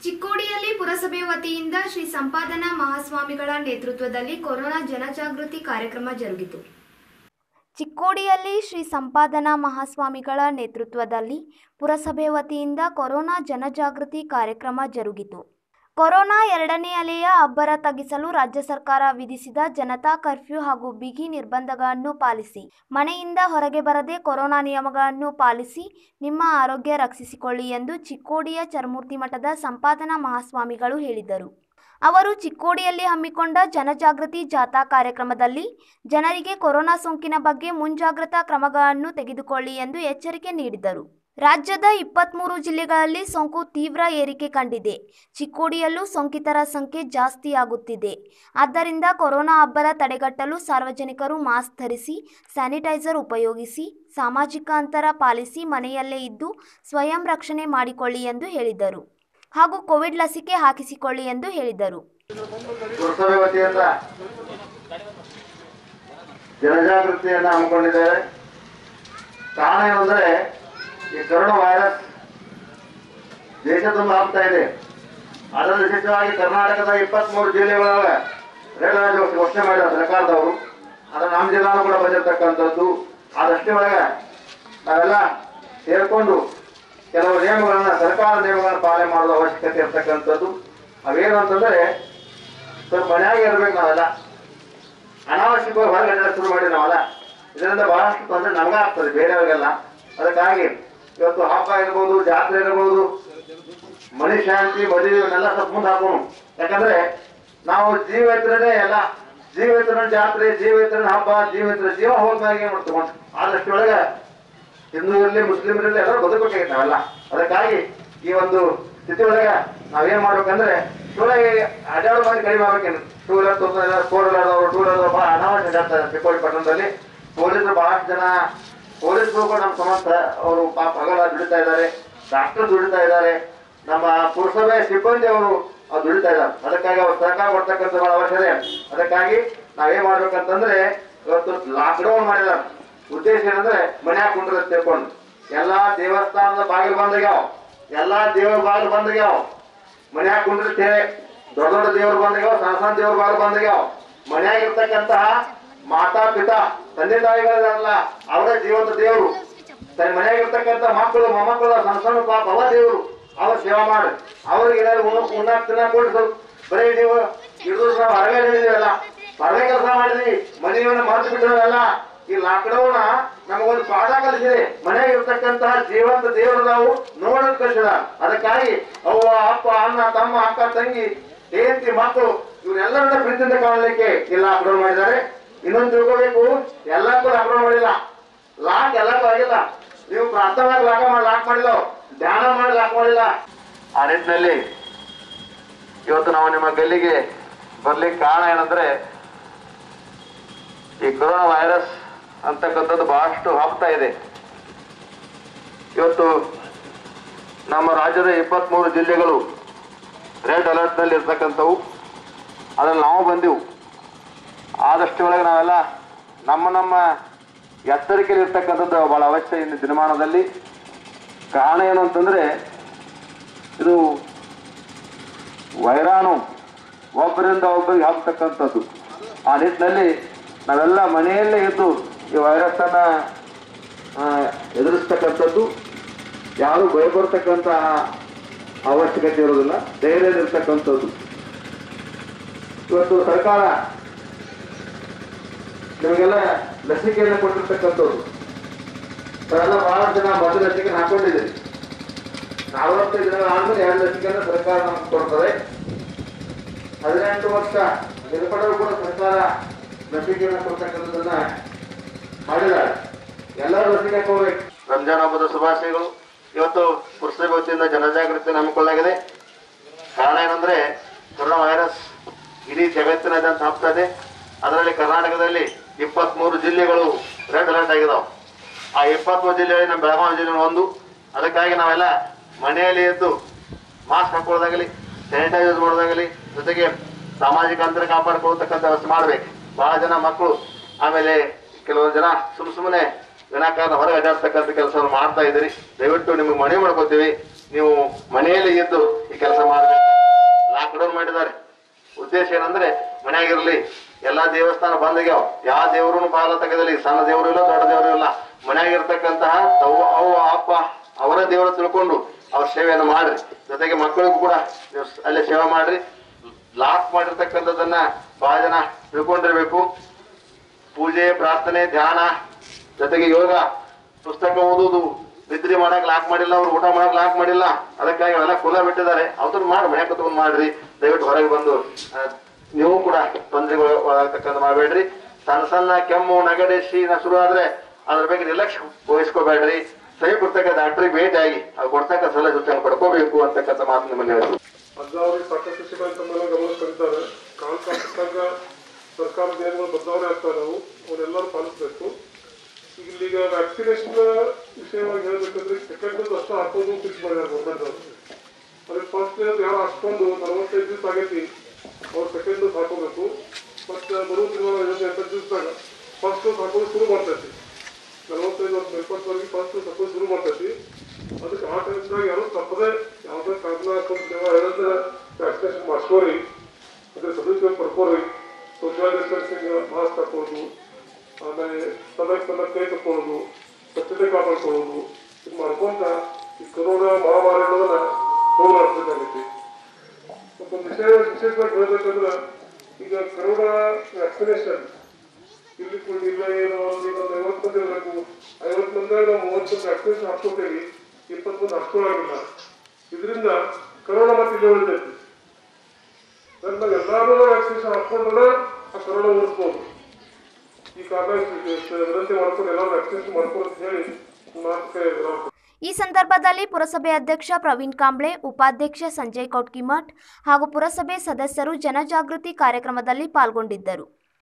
ಚಿಕ್ಕೋಡಿಯಲ್ಲಿ ಪುರಸಭೆ ವತಿಯಿಂದ ಶ್ರೀ ಸಂಪಾದನಾ ಮಹಾಸ್ವಾಮಿಗಳ ನೇತೃತ್ವದಲ್ಲಿ ಕೊರೋನಾ ಜನಜಾಗೃತಿ ಕಾರ್ಯಕ್ರಮ ಜರುಗಿತು ಚಿಕ್ಕೋಡಿಯಲ್ಲಿ ಶ್ರೀ ಸಂಪಾದನಾ ಮಹಾಸ್ವಾಮಿಗಳ ನೇತೃತ್ವದಲ್ಲಿ ಪುರಸಭೆ ವತಿಯಿಂದ ಕೊರೋನಾ ಜನಜಾಗೃತಿ ಕಾರ್ಯಕ್ರಮ ಜರುಗಿತು ಕೊರೋನಾ ಎರಡನೇ ಅಲೆಯ ಅಬ್ಬರ ತಗ್ಗಿಸಲು ರಾಜ್ಯ ಸರ್ಕಾರ ವಿಧಿಸಿದ ಜನತಾ ಕರ್ಫ್ಯೂ ಹಾಗೂ ಬಿಗಿ ನಿರ್ಬಂಧಗಳನ್ನು ಪಾಲಿಸಿ ಮನೆಯಿಂದ ಹೊರಗೆ ಬರದೆ ಕೊರೋನಾ ನಿಯಮಗಳನ್ನು ಪಾಲಿಸಿ ನಿಮ್ಮ ಆರೋಗ್ಯ ರಕ್ಷಿಸಿಕೊಳ್ಳಿ ಎಂದು ಚಿಕ್ಕೋಡಿಯ ಚರಮೂರ್ತಿ ಮಠದ ಸಂಪಾದನಾ ಮಹಾಸ್ವಾಮಿಗಳು ಹೇಳಿದರು ಅವರು ಚಿಕ್ಕೋಡಿಯಲ್ಲಿ ಹಮ್ಮಿಕೊಂಡ ಜನಜಾಗೃತಿ ಜಾಥಾ ಕಾರ್ಯಕ್ರಮದಲ್ಲಿ ಜನರಿಗೆ ಕೊರೋನಾ ಸೋಂಕಿನ ಬಗ್ಗೆ ಮುಂಜಾಗ್ರತಾ ಕ್ರಮಗಳನ್ನು ತೆಗೆದುಕೊಳ್ಳಿ ಎಂದು ಎಚ್ಚರಿಕೆ ನೀಡಿದರು ರಾಜ್ಯದ ಇಪ್ಪತ್ತ್ಮೂರು ಜಿಲ್ಲೆಗಳಲ್ಲಿ ಸೋಂಕು ತೀವ್ರ ಏರಿಕೆ ಕಂಡಿದೆ ಚಿಕ್ಕೋಡಿಯಲ್ಲೂ ಸೋಂಕಿತರ ಸಂಖ್ಯೆ ಜಾಸ್ತಿಯಾಗುತ್ತಿದೆ ಆದ್ದರಿಂದ ಕೊರೋನಾ ಅಬ್ಬರ ತಡೆಗಟ್ಟಲು ಸಾರ್ವಜನಿಕರು ಮಾಸ್ಕ್ ಧರಿಸಿ ಸ್ಯಾನಿಟೈಸರ್ ಉಪಯೋಗಿಸಿ ಸಾಮಾಜಿಕ ಅಂತರ ಪಾಲಿಸಿ ಮನೆಯಲ್ಲೇ ಇದ್ದು ಸ್ವಯಂ ರಕ್ಷಣೆ ಮಾಡಿಕೊಳ್ಳಿ ಎಂದು ಹೇಳಿದರು ಹಾಗೂ ಕೋವಿಡ್ ಲಸಿಕೆ ಹಾಕಿಸಿಕೊಳ್ಳಿ ಎಂದು ಹೇಳಿದರು ಪುರಸಭೆ ವತಿಯಿಂದ ಜನಜಾಗೃತಿಯನ್ನು ಹಮ್ಮಿಕೊಂಡಿದ್ದಾರೆ ಕಾರಣ ಏನಂದ್ರೆ ಈ ಕರೋನಾ ವೈರಸ್ ದೇಶ ತುಂಬ ಆಗ್ತಾ ಇದೆ ಅದರ ವಿಶೇಷವಾಗಿ ಕರ್ನಾಟಕದ ಇಪ್ಪತ್ಮೂರು ಜಿಲ್ಲೆಗಳೊಳಗೆ ರೆಡ್ ಅಲರ್ಟ್ ಘೋಷಣೆ ಮಾಡಿದ ಸರ್ಕಾರದವರು ಅದರ ನಮ್ಮ ಜಿಲ್ಲಾನು ಕೂಡ ಬಂದಿರತಕ್ಕಂಥದ್ದು ಆದಷ್ಟೇ ಒಳಗೆ ನಾವೆಲ್ಲ ಸೇರಿಕೊಂಡು ಕೆಲವು ನಿಯಮಗಳನ್ನ ಸರ್ಕಾರ ನಿಯಮಗಳನ್ನ ಪಾಲನೆ ಮಾಡೋದು ಅವಶ್ಯಕತೆ ಇರ್ತಕ್ಕಂಥದ್ದು ಅವೇನು ಅಂತಂದ್ರೆ ಸ್ವಲ್ಪ ಮನೆಯಾಗೆ ಇರ್ಬೇಕು ನಾವೆಲ್ಲ ಅನಾವಶ್ಯಕವಾಗಿ ಹೊರಗಡೆ ಅಡ್ಡಾಡಕ್ ಶುರು ಮಾಡಿ ನಾವೆಲ್ಲ ಇದರಿಂದ ಬಹಳಷ್ಟು ತೊಂದರೆ ನಮಗಾಗ್ತದೆ ಬೇರೆಯವ್ರಿಗೆಲ್ಲ ಅದಕ್ಕಾಗಿ ಇವತ್ತು ಹಬ್ಬ ಇರ್ಬೋದು ಜಾತ್ರೆ ಇರ್ಬೋದು ಮನೆ ಶಾಂತಿ ಮದುವೆ ಇವನ್ನೆಲ್ಲ ಸ್ವಲ್ಪ ಮುಂದೆ ಹಾಕೋಣ ಯಾಕಂದ್ರೆ ನಾವು ಜೀವತ್ರನೇ ಎಲ್ಲ ಜೀವತ್ರ ಜಾತ್ರೆ ಜೀವತ್ರ ಹಬ್ಬ ಜೀವತ್ರ ಜೀವ ಹೋದ್ಮೇಲೆ ಏನ್ ಮಾಡ್ತೀವಿ ಆದಷ್ಟು ಒಳಗೆ ಹಿಂದೂ ಇರಲಿ ಮುಸ್ಲಿಂ ಇರಲಿ ಎಲ್ಲರೂ ಬದುಕಬೇಕಾಗಿತ್ತು ನಾವೆಲ್ಲ ಅದಕ್ಕಾಗಿ ಈ ಒಂದು ಸ್ಥಿತಿ ಒಳಗೆ ನಾವೇನ್ ಮಾಡ್ಬೇಕಂದ್ರೆ ಒಳಗೆ ಅಡ್ಡಾಡೋ ಮಂದಿ ಕಡಿಮೆ ಆಗ್ಬೇಕೇನು ಟೂ ವೀಲರ್ ತೊಗೊಂಡು ಫೋರ್ ವೀಲರ್ ಅವರು ಟೂ ವೀಲರ್ ಬಹಳ ಅನಾವಶ್ಯಕ ಇರ್ತಾರೆ ಚಿಕ್ಕೋಡಿ ಪಟ್ಟಣದಲ್ಲಿ ಪೊಲೀಸರು ಬಹಳಷ್ಟು ಜನ ಪೊಲೀಸರು ಕೂಡ ನಮ್ಮ ಸಂಬಂಧ ಅವರು ಪಾಪ ಹಗಲ ದುಡಿತಾ ಇದ್ದಾರೆ ಡಾಕ್ಟರ್ ದುಡಿತಾ ಇದ್ದಾರೆ ನಮ್ಮ ಪುರಸಭೆ ಸಿಬ್ಬಂದಿ ಅವರು ಅವ್ರು ದುಡಿತಾ ಇದ್ದಾರೆ ಅದಕ್ಕಾಗಿ ಅವ್ರು ಸಹಕಾರ ಕೊಡ್ತಕ್ಕಂಥ ಬಹಳ ಅವಶ್ಯ ಇದೆ ಅದಕ್ಕಾಗಿ ನಾವೇನ್ ಮಾಡ್ಬೇಕಂತಂದ್ರೆ ಇವತ್ತು ಲಾಕ್ ಡೌನ್ ಮಾಡಿದಾರೆ ಉದ್ದೇಶ ಏನಂದ್ರೆ ಮನ್ಯಾಗ ಕುಂಡ್ರ ತಿಳ್ಕೊಂಡು ಎಲ್ಲಾ ದೇವಸ್ಥಾನದ ಬಾಗಿಲು ಬಂದಾಗ್ಯಾವ ಎಲ್ಲಾ ದೇವರ ಬಾಗಿಲು ಬಂದಾಗ್ಯಾವ ಮನ್ಯಾಗ ಕುಂಡಿರ್ತೇವೆ ದೊಡ್ಡ ದೊಡ್ಡ ದೇವ್ರು ಬಂದಾಗ್ಯಾವ ಸಣ್ಣ ಸಣ್ಣ ದೇವ್ರ ಬಾಗಿಲು ಬಂದಾಗ್ಯಾವ ಮನ್ಯಾಗ ಇರ್ತಕ್ಕಂತಹ ಮಾತಾ ಪಿತಾ ತಂದೆ ತಾಯಿಗಳಲ್ಲ ಅವರೇ ಜೀವಂತ ದೇವರು ತನ್ನ ಮನ್ಯಾಗ ಇರ್ತಕ್ಕಂಥ ಮಕ್ಕಳು ಮೊಮ್ಮಕ್ಕಳು ಸಣ್ಣ ಸಣ್ಣ ಪಾಪ ಅವ ದೇವರು ಅವ್ರ ಸೇವಾ ಮಾಡಿ ಅವ್ರಿಗೆ ಏನಾದ್ರು ಉಣ್ಣ ಉಣ್ಣಾಕ್ ತಿನ್ನಾಕ್ ಕೊಡಿ ಸ್ವಲ್ಪ ಬರೀ ನೀವು ಹಿಡಿದು ನಾವು ಹೊರಗೆ ಹೇಳಿದೀವಲ್ಲ ಹೊರಗೆ ಕೆಲಸ ಮಾಡಿದ್ವಿ ಮನೆಯವನ್ನ ಮರೆತು ಬಿಟ್ಟಿರೋದಲ್ಲ ಈ ಲಾಕ್ಡೌನ್ ನಮಗೊಂದು ಪಾಠ ಕಲಿಸಿದೆ ಮನೆಗೆ ಇರ್ತಕ್ಕಂತಹ ಜೀವಂತ ದೇವರು ನಾವು ನೋಡೋದು ಕಲಿಸಿದ ಅದಕ್ಕಾಗಿ ಅವ್ವ ಅಪ್ಪ ಅಣ್ಣ ತಮ್ಮ ಅಕ್ಕ ತಂಗಿ ಹೆಂಡತಿ ಮಕ್ಕಳು ಇವರೆಲ್ಲರನ್ನ ಪ್ರೀತಿಯಿಂದ ಕಾಣಲಿಕ್ಕೆ ಈ ಲಾಕ್ಡೌನ್ ಮಾಡಿದ್ದಾರೆ ಇನ್ನೊಂದು ತಿಳ್ಕೋಬೇಕು ಎಲ್ಲಕ್ಕೂ ಲಾಕ್ಡೌನ್ ಮಾಡಿಲ್ಲ ಲಾಕ್ ಎಲ್ಲಕ್ಕೂ ಆಗಿಲ್ಲ ನೀವು ಪ್ರಾಥಮಿಕ ಲಾಕ್ ಮಾಡಿ ಲಾಕ್ ಮಾಡಿಲ್ಲ ಧ್ಯಾನ ಮಾಡಿ ಲಾಕ್ ಮಾಡಿಲ್ಲ ಆ ನಿಟ್ಟಿನಲ್ಲಿ ಇವತ್ತು ನಾವು ನಿಮ್ಮ ಗಲ್ಲಿಗೆ ಬರ್ಲಿಕ್ಕೆ ಕಾರಣ ಏನಂದ್ರೆ ಈ ಕೊರೋನಾ ವೈರಸ್ ಅಂತಕ್ಕಂಥದ್ದು ಬಹಳಷ್ಟು ಹಬ್ತಾ ಇದೆ ಇವತ್ತು ನಮ್ಮ ರಾಜ್ಯದ ಇಪ್ಪತ್ಮೂರು ಜಿಲ್ಲೆಗಳು ರೆಡ್ ಅಲರ್ಟ್ ನಲ್ಲಿ ಇರ್ತಕ್ಕಂಥವು ಅದ್ರಲ್ಲಿ ನಾವು ಬಂದೆವು ಆದಷ್ಟು ಒಳಗೆ ನಾವೆಲ್ಲ ನಮ್ಮ ನಮ್ಮ ಎಚ್ಚರಿಕೆಯಲ್ಲಿ ಇರ್ತಕ್ಕಂಥದ್ದು ಬಹಳ ಅವಶ್ಯ ಇನ್ನು ದಿನಮಾನದಲ್ಲಿ ಕಾರಣ ಏನು ಅಂತಂದ್ರೆ ಇದು ವೈರಾಣು ಒಬ್ಬರಿಂದ ಒಬ್ಬರಿಗೆ ಹಾಕ್ತಕ್ಕಂಥದ್ದು ಆ ನಿಟ್ಟಿನಲ್ಲಿ ನಾವೆಲ್ಲ ಮನೆಯಲ್ಲೇ ಇದ್ದು ಈ ವೈರಸ್ ಅನ್ನ ಆ, ಎದುರಿಸ್ತಕ್ಕಂಥದ್ದು ಯಾರು ಭಯಪಡ್ತಕ್ಕಂತಹ ಅವಶ್ಯಕತೆ ಇರೋದಿಲ್ಲ ಧೈರ್ಯದಲ್ಲಿರ್ತಕ್ಕಂಥದ್ದು ಇವತ್ತು ಸರ್ಕಾರ ನಿಮಗೆಲ್ಲ ಲಸಿಕೆಯನ್ನು ಕೊಟ್ಟಿರ್ತಕ್ಕಂಥದ್ದು ತಾವೆಲ್ಲ ಬಹಳ ಜನ ಮೊದಲು ಲಸಿಕೆ ಹಾಕೊಂಡಿದ್ದೀರಿ ನಲವತ್ತೈದು ದಿನಗಳ ಆದ್ಮೇಲೆ ಎರಡು ಲಸಿಕೆಯನ್ನು ಸರ್ಕಾರ ನಮ್ಗೆ ಕೊಡ್ತದೆ ಹದಿನೆಂಟು ವರ್ಷ ಮೇಲ್ಪಟ್ಟವರು ಕೂಡ ಸರ್ಕಾರ ಲಸಿಕೆಯನ್ನು ಕೊಡ್ತಕ್ಕಂಥದ್ದನ್ನ ಮಾಡಿದ್ದಾರೆ ಎಲ್ಲರೂ ಲಸಿಕೆ ಹಾಕೋಬೇಕು ರಂಜಾನ್ ಹಬ್ಬದ ಶುಭಾಶಯಗಳು ಇವತ್ತು ಪುರಸಭೆ ವತಿಯಿಂದ ಜನಜಾಗೃತಿಯನ್ನು ಹಮ್ಮಿಕೊಳ್ಳಲಾಗಿದೆ ಕಾರಣ ಏನಂದ್ರೆ ಕೊರೋನಾ ವೈರಸ್ ಇಡೀ ಜಗತ್ತಿನಾದ್ಯಂತ ಹಬ್ತಾ ಇದೆ ಅದರಲ್ಲಿ ಕರ್ನಾಟಕದಲ್ಲಿ ಇಪ್ಪತ್ಮೂರು ಜಿಲ್ಲೆಗಳು ರೆಡ್ ಅಲರ್ಟ್ ಆಗಿದಾವೆ ಆ ಇಪ್ಪತ್ಮೂರು ಜಿಲ್ಲೆಯಲ್ಲಿ ನಮ್ಮ ಬೆಳಗಾವಿ ಜಿಲ್ಲೆ ಒಂದು ಅದಕ್ಕಾಗಿ ನಾವೆಲ್ಲ ಮನೆಯಲ್ಲಿ ಎದ್ದು ಮಾಸ್ಕ್ ಹಾಕೊಳ್ಳೋದಾಗಲಿ ಸ್ಯಾನಿಟೈಸ್ ಯೂಸ್ ಮಾಡೋದಾಗಲಿ ಜೊತೆಗೆ ಸಾಮಾಜಿಕ ಅಂತರ ಕಾಪಾಡ್ಕೊಳ್ತಕ್ಕಂಥ ವ್ಯವಸ್ಥೆ ಮಾಡ್ಬೇಕು ಬಹಳ ಜನ ಮಕ್ಕಳು ಆಮೇಲೆ ಕೆಲವೊಂದು ಜನ ಸುಮ್ ಸುಮ್ಮನೆ ವಿನಾಕಾರಣ ಹೊರಗೆ ಅಡ್ಡಾಡ್ತಕ್ಕಂಥ ಕೆಲಸವನ್ನು ಮಾಡ್ತಾ ಇದ್ದೀರಿ ದಯವಿಟ್ಟು ನಿಮಗೆ ಮನವಿ ಮಾಡ್ಕೋತೀವಿ ನೀವು ಮನೆಯಲ್ಲಿ ಇದ್ದು ಈ ಕೆಲಸ ಮಾಡಬೇಕು ಲಾಕ್ಡೌನ್ ಮಾಡಿದ್ದಾರೆ ಉದ್ದೇಶ ಏನಂದ್ರೆ ಮನ್ಯಾಗಿರ್ಲಿ ಎಲ್ಲಾ ದೇವಸ್ಥಾನ ಬಂದಾಗ್ಯಾವ ಯಾವ ದೇವ್ರು ಬಾಲ ತೆಗೆದಿಲ್ಲ ಈಗ ಸಣ್ಣ ದೇವರು ಇಲ್ಲ ದೊಡ್ಡ ದೇವರು ಇಲ್ಲ ಮನ್ಯಾಗಿರ್ತಕ್ಕಂತಹ ತವ್ ಅವು ಅಪ್ಪ ಅವರ ದೇವರ ತಿಳ್ಕೊಂಡು ಅವ್ರ ಸೇವೆಯನ್ನು ಮಾಡ್ರಿ ಜೊತೆಗೆ ಮಕ್ಕಳಿಗೂ ಕೂಡ ನೀವು ಅಲ್ಲೇ ಸೇವೆ ಮಾಡ್ರಿ ಲಾಕ್ ಮಾಡಿರ್ತಕ್ಕಂಥದ್ದನ್ನ ಬಹಳ ಜನ ತಿಳ್ಕೊಂಡಿರ್ಬೇಕು ಪೂಜೆ ಪ್ರಾರ್ಥನೆ ಧ್ಯಾನ ಜೊತೆಗೆ ಯೋಗ ಪುಸ್ತಕ ಓದುವುದು ನಿದ್ರೆ ಮಾಡಕ್ ಲಾಕ್ ಮಾಡಿಲ್ಲ ಅವ್ರು ಊಟ ಮಾಡಕ್ ಲಾಕ್ ಮಾಡಿಲ್ಲ ಅದಕ್ಕಾಗಿ ಅವೆಲ್ಲ ಕುಲ ಬಿಟ್ಟಿದ್ದಾರೆ ಅವ್ರನ್ನ ಮಾಡಿ ಮನೆ ಕುತ್ಕೊಂಡು ಮಾಡ್ರಿ ದಯವಿಟ್ಟು ಹೊರಗೆ ಬಂದು ಆ, ನೀವು ಕೂಡ ತೊಂದರೆಗಳು ಒಳಗಾಗ್ತಕ್ಕಂಥ ಮಾಡಬೇಡ್ರಿ ಸಣ್ಣ ಸಣ್ಣ ಕೆಮ್ಮು ನಗಡೆ ಶೀನ ಶುರು ಆದ್ರೆ ಅದ್ರ ಬಗ್ಗೆ ನಿರ್ಲಕ್ಷ್ಯ ವಹಿಸ್ಕೋಬೇಡ್ರಿ ಸಹಿ ಪುಸ್ತಕ ಡಾಕ್ಟ್ರಿಗೆ ಭೇಟಿಯಾಗಿ ಅವ್ರು ಕೊಡ್ತಕ್ಕ ಸಲಹೆ ಸೂಚನೆ ಪಡ್ಕೋಬೇಕು ಅಂತಕ್ಕಂಥ ಮಾತು ನಿಮ್ಮಲ್ಲಿ ಹೇಳ್ತೀನಿ ಅಜ್ಜಾವರಿಗೆ ಸಾಕಷ್ಟು ವಿಷಯಗಳ ತಮ್ಮೆಲ್ಲ ಗಮನಿಸ್ಕೊಂತಾರೆ ಕಾಲ ಕಾಲಕ್ಕಾಗ ಸರ್ಕಾರದ ನಿಯಮಗಳು ಬದಲಾವಣೆ ಆಗ್ತಾ ಇದಾವು ಅವನ್ನೆಲ್ಲರೂ ಪಾಲಿಸಬೇಕು ಈಗ ಇಲ್ಲಿಗ ವ್ಯಾಕ್ಸಿನೇಷನ್ ವಿಷಯವಾಗಿ ಹೇಳ್ಬೇಕಂದ್ರೆ ಸೆಕೆಂಡ್ ಡೋಸ್ ಅಷ್ಟು ಹಾಕೋದು ಫಿಕ್ಸ್ ಮಾಡಿದ್ದಾರೆ ಗೌರ್ಮೆಂಟ್ ಅವರು ಅದ್ರ ಫಸ್ಟ್ ಡೋಸ್ ಯಾರು ಹಾಕ್ಕೊಂಡು ನಲವತ್ತೈದು ದಿವಸ ಆಗೈತಿ ಅವ್ರು ಸೆಕೆಂಡ್ ಡೋಸ್ ಹಾಕೋಬೇಕು ಮತ್ತು ಬರುವ ತಿಂಗಳ ಎಂಟತ್ತು ದಿವಸದಾಗ ಫಸ್ಟ್ ಡೋಸ್ ಹಾಕೋದು ಶುರು ಮಾಡ್ತೈತಿ ನಲವತ್ತೈದು ವರ್ಷ ಮೇಲ್ಪಟ್ಟವರೆಗೆ ಫಸ್ಟ್ ಡೋಸ್ ಹಾಕೋದು ಶುರು ಮಾಡ್ತೈತಿ ಅದಕ್ಕೆ ಆ ಟೈಮ್ದಾಗ ಯಾರು ತಪ್ಪದೆ ಯಾವುದೇ ಕಾರಣ ಹೇಳಿದ್ರೆ ವ್ಯಾಕ್ಸಿನೇಷನ್ ಮಾಡಿಸ್ಕೋರಿ ಅದ್ರ ಸದುಪಯೋಗ ಪಡ್ಕೋರಿ ಸೋಷಿಯಲ್ ಡಿಸ್ಟೆನ್ಸಿಂಗ್ ಮಾಸ್ಕ್ ಹಾಕೊಳ್ಳೋದು ಆಮೇಲೆ ಸಮಯ ಸಮಯ ಕೈ ತಕ್ಕೊಳ್ಳೋದು ಸ್ವಚ್ಛತೆ ಕಾಪಾಡ್ಕೊಳ್ಳೋದು ಇದು ಮಾಡ್ಕೊಂತ ಈ ಕೊರೋನಾ ಮಹಾಮಾರಿ ಅನ್ನೋದನ್ನ ಹೋಗಲಾಡಿಸಬೇಕಾಗೈತಿ ಮತ್ತೊಂದು ವಿಷಯ ವಿಶೇಷವಾಗಿ ಹೇಳ್ಬೇಕಂದ್ರೆ ಈಗ ಕೊರೋನಾ ವ್ಯಾಕ್ಸಿನೇಷನ್ ಇಲ್ಲಿ ಕೂಡ ಇಲ್ಲ ಏನೋ ಒಂದು ಈಗ ಒಂದು ಐವತ್ತು ಮಂದಿ ಇರಬೇಕು ಐವತ್ತು ಮಂದಿಯಾಗ ನಾವು ಮೂವತ್ತು ಮಂದಿ ವ್ಯಾಕ್ಸಿನೇಷನ್ ಹಾಕ್ಸ್ಕೊತೇವಿ ಇಪ್ಪತ್ತು ಮಂದಿ ಹಾಕ್ಸ್ಕೊಳ್ಳೋಂಗಿಲ್ಲ ಇದರಿಂದ ಕರೋನಾ ಮತ್ತೆ ಇಲ್ಲೇ ಉಳಿತೈತಿ ನನ್ನ ಎಲ್ಲಾರು ವ್ಯಾಕ್ಸಿನೇಷನ್ ಹಾಕ್ಕೊಂಡ್ರೆ ಆ ಕರೋನಾ ಉಳಿಸ್ಬೋದು ಈ ಕಾರಣ ವಿನಂತಿ ಮಾಡ್ಕೊಂಡು ಎಲ್ಲರೂ ವ್ಯಾಕ್ಸಿನೇಷನ್ ಮಾಡ್ಕೊಂಡು ಅಂತ ಹೇಳಿ ಮಾತು ಕೈ ಈ ಸಂದರ್ಭದಲ್ಲಿ ಪುರಸಭೆ ಅಧ್ಯಕ್ಷ ಪ್ರವೀಣ್ ಕಾಂಬ್ಳೆ ಉಪಾಧ್ಯಕ್ಷ ಸಂಜಯ್ ಕೌಟ್ಕಿಮಠ್ ಹಾಗೂ ಪುರಸಭೆ ಸದಸ್ಯರು ಜನಜಾಗೃತಿ ಕಾರ್ಯಕ್ರಮದಲ್ಲಿ ಪಾಲ್ಗೊಂಡಿದ್ದರು